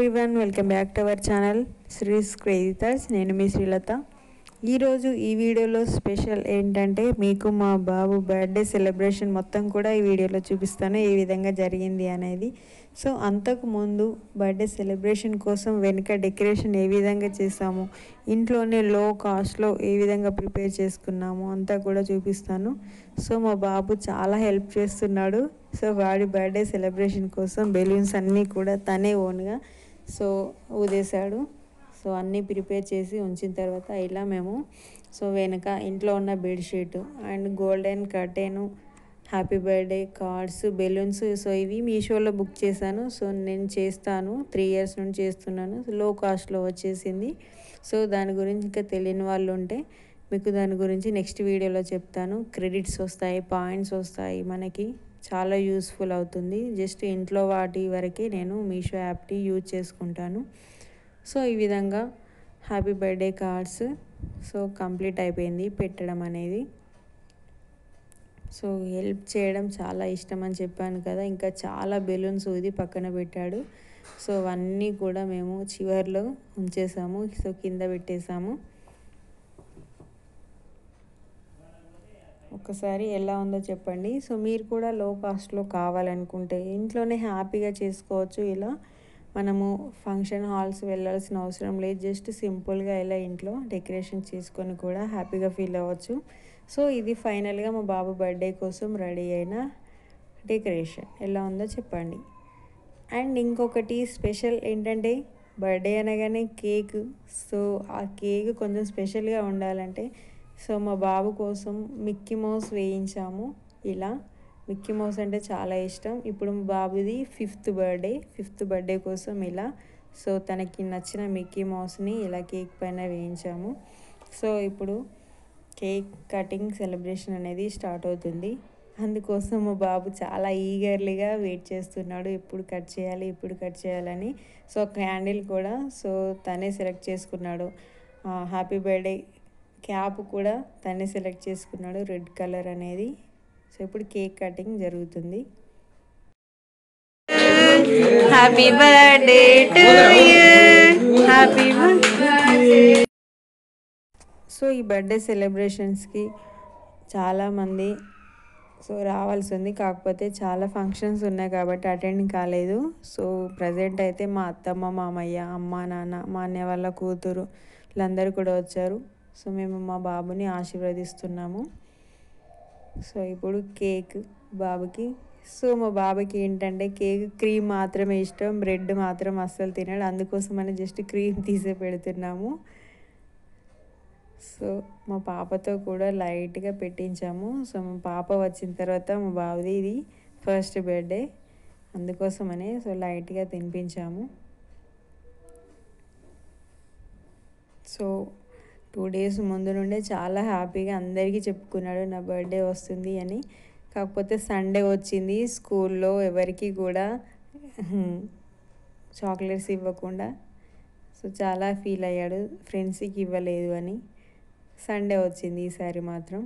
everyone welcome back to our channel శ్రీస్ క్రేజితాస్ నేను మీ శ్రీలత ఈరోజు ఈ వీడియోలో స్పెషల్ ఏంటంటే మీకు మా బాబు బర్త్డే సెలబ్రేషన్ మొత్తం కూడా ఈ వీడియోలో చూపిస్తాను ఏ విధంగా జరిగింది అనేది సో అంతకు ముందు బర్త్డే సెలబ్రేషన్ కోసం వెనుక డెకరేషన్ ఏ విధంగా చేసాము ఇంట్లోనే లో కాస్ట్లో ఏ విధంగా ప్రిపేర్ చేసుకున్నాము అంతా కూడా చూపిస్తాను సో మా బాబు చాలా హెల్ప్ చేస్తున్నాడు సో వాడి బర్త్డే సెలబ్రేషన్ కోసం బెలూన్స్ అన్నీ కూడా తనే ఓన్గా సో ఊదేశాడు సో అన్నీ ప్రిపేర్ చేసి ఉంచిన తర్వాత ఇలా మేము సో వెనక ఇంట్లో ఉన్న bedsheet and golden curtain happy birthday cards balloons so ఇవి మీషోలో బుక్ చేశాను సో నేను చేస్తాను త్రీ ఇయర్స్ నుండి చేస్తున్నాను లో కాస్ట్లో వచ్చేసింది సో దాని గురించి ఇంకా తెలియని వాళ్ళు ఉంటే మీకు దాని గురించి నెక్స్ట్ వీడియోలో చెప్తాను క్రెడిట్స్ వస్తాయి పాయింట్స్ వస్తాయి మనకి చాలా యూస్ఫుల్ అవుతుంది జస్ట్ ఇంట్లో వాటి వరకే నేను మీషో యాప్ని యూజ్ చేసుకుంటాను సో ఈ విధంగా happy birthday cards so complete అయిపోయింది పెట్టడం అనేది సో హెల్ప్ చేయడం చాలా ఇష్టం అని చెప్పాను కదా ఇంకా చాలా బెలూన్స్ ఊది పక్కన పెట్టాడు సో అవన్నీ కూడా మేము చివర్లో ఉంచేసాము సో కింద పెట్టేసాము ఒకసారి ఎలా ఉందో చెప్పండి సో మీరు కూడా లో కాస్ట్లో కావాలనుకుంటే ఇంట్లోనే హ్యాపీగా చేసుకోవచ్చు ఇలా మనము ఫంక్షన్ హాల్స్ వెళ్ళాల్సిన అవసరం లేదు జస్ట్ సింపుల్గా ఇలా ఇంట్లో డెకరేషన్ చేసుకొని కూడా హ్యాపీగా ఫీల్ అవ్వచ్చు సో ఇది ఫైనల్గా మా బాబు బర్త్డే కోసం రెడీ అయిన డెకరేషన్ ఎలా ఉందో చెప్పండి అండ్ ఇంకొకటి స్పెషల్ ఏంటంటే బర్త్డే అనగానే కేక్ సో ఆ కేక్ కొంచెం స్పెషల్గా ఉండాలంటే సో మా బాబు కోసం మిక్కీ మౌస్ వేయించాము ఇలా మిక్కీ మౌస్ అంటే చాలా ఇష్టం ఇప్పుడు మా బాబుది ఫిఫ్త్ బర్త్డే ఫిఫ్త్ బర్త్డే కోసం ఇలా సో తనకి నచ్చిన మిక్కీ మౌస్ని ఇలా కేక్ పైన వేయించాము సో ఇప్పుడు కేక్ కటింగ్ సెలబ్రేషన్ అనేది స్టార్ట్ అవుతుంది అందుకోసం మా బాబు చాలా ఈగర్లీగా వెయిట్ చేస్తున్నాడు ఎప్పుడు కట్ చేయాలి ఎప్పుడు కట్ చేయాలని సో క్యాండిల్ కూడా సో తనే సెలెక్ట్ చేసుకున్నాడు హ్యాపీ బర్త్డే క్యాప్ కూడా తనే సెలెక్ట్ చేసుకున్నాడు రెడ్ కలర్ అనేది సో ఇప్పుడు కేక్ కటింగ్ జరుగుతుంది happy birthday to happy so ఈ బర్త్డే సెలబ్రేషన్స్కి చాలామంది సో రావాల్సి ఉంది కాకపోతే చాలా ఫంక్షన్స్ ఉన్నాయి కాబట్టి అటెండ్ కాలేదు సో ప్రజెంట్ అయితే మా అత్తమ్మ మామయ్య అమ్మ నాన్న మా అన్నయ్య వాళ్ళ కూతురు వీళ్ళందరూ కూడా వచ్చారు సో మేము మా బాబుని ఆశీర్వదిస్తున్నాము సో ఇప్పుడు కేక్ బాబుకి సో మా బాబుకి ఏంటంటే కేక్ క్రీమ్ మాత్రమే ఇష్టం బ్రెడ్ మాత్రం అస్సలు తినాడు అందుకోసమని జస్ట్ క్రీమ్ తీసే పెడుతున్నాము సో మా పాపతో కూడా లైట్గా పెట్టించాము సో మా పాప వచ్చిన తర్వాత మా బాబుది ఇది ఫస్ట్ బర్త్డే అందుకోసమనే సో లైట్గా తినిపించాము సో టూ డేస్ ముందు నుండే చాలా హ్యాపీగా అందరికీ చెప్పుకున్నాడు నా బర్త్డే వస్తుంది అని కాకపోతే సండే వచ్చింది స్కూల్లో ఎవరికి కూడా చాక్లెట్స్ ఇవ్వకుండా సో చాలా ఫీల్ అయ్యాడు ఫ్రెండ్స్కి ఇవ్వలేదు అని సండే వచ్చింది ఈసారి మాత్రం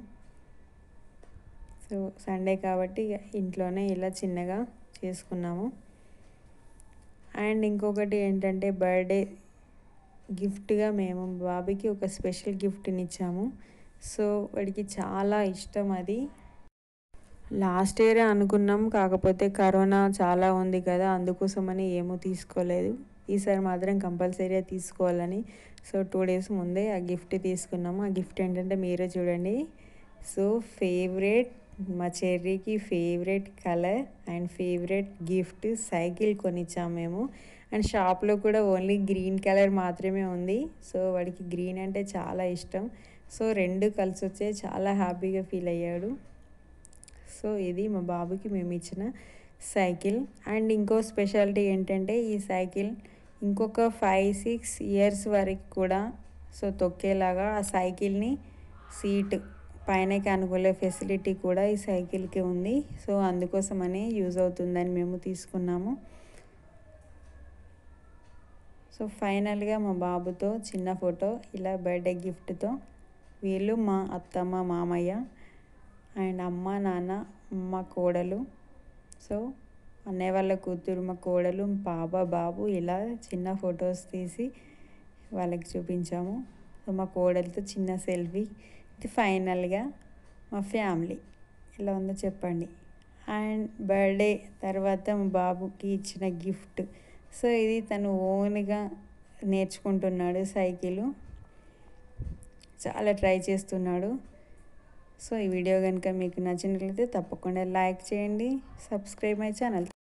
సో సండే కాబట్టి ఇంట్లోనే ఇలా చిన్నగా చేసుకున్నాము అండ్ ఇంకొకటి ఏంటంటే బర్త్డే గిఫ్ట్గా మేము బాబీకి ఒక స్పెషల్ గిఫ్ట్ని ఇచ్చాము సో వాడికి చాలా ఇష్టం అది లాస్ట్ ఇయరే అనుకున్నాం కాకపోతే కరోనా చాలా ఉంది కదా అందుకోసమని ఏమో తీసుకోలేదు ఈసారి మాత్రం కంపల్సరీగా తీసుకోవాలని సో టూ డేస్ ముందే ఆ గిఫ్ట్ తీసుకున్నాము ఆ గిఫ్ట్ ఏంటంటే మీరే చూడండి సో ఫేవరెట్ మా చెర్రీకి favourite colour and favourite gift cycle కొనిచ్చాము మేము అండ్ షాప్లో కూడా ఓన్లీ గ్రీన్ కలర్ మాత్రమే ఉంది సో వాడికి గ్రీన్ అంటే చాలా ఇష్టం సో రెండు కలిసి వచ్చే చాలా హ్యాపీగా ఫీల్ అయ్యాడు సో ఇది మా బాబుకి మేము ఇచ్చిన సైకిల్ అండ్ ఇంకో స్పెషాలిటీ ఏంటంటే ఈ సైకిల్ ఇంకొక ఫైవ్ సిక్స్ ఇయర్స్ వరకు కూడా సో తొక్కేలాగా ఆ సైకిల్ని సీట్ పైనకి అనుకునే ఫెసిలిటీ కూడా ఈ సైకిల్కి ఉంది సో అందుకోసమని యూజ్ అవుతుందని మేము తీసుకున్నాము సో ఫైనల్గా మా బాబుతో చిన్న ఫోటో ఇలా బర్త్డే గిఫ్ట్తో వీళ్ళు మా అత్తమ్మ మామయ్య అండ్ అమ్మ నాన్న మా కోడలు సో అన్నయ్య వాళ్ళ కూతురు మా కోడలు పాప బాబు ఇలా చిన్న ఫొటోస్ తీసి వాళ్ళకి చూపించాము మా కోడలతో చిన్న సెల్ఫీ ఇది ఫైనల్గా మా ఫ్యామిలీ ఎలా ఉందో చెప్పండి అండ్ బర్త్డే తర్వాత మా బాబుకి ఇచ్చిన గిఫ్ట్ సో ఇది తను ఓన్గా నేర్చుకుంటున్నాడు సైకిల్ చాలా ట్రై చేస్తున్నాడు సో ఈ వీడియో కనుక మీకు నచ్చినట్లయితే తప్పకుండా లైక్ చేయండి సబ్స్క్రైబ్ మై ఛానల్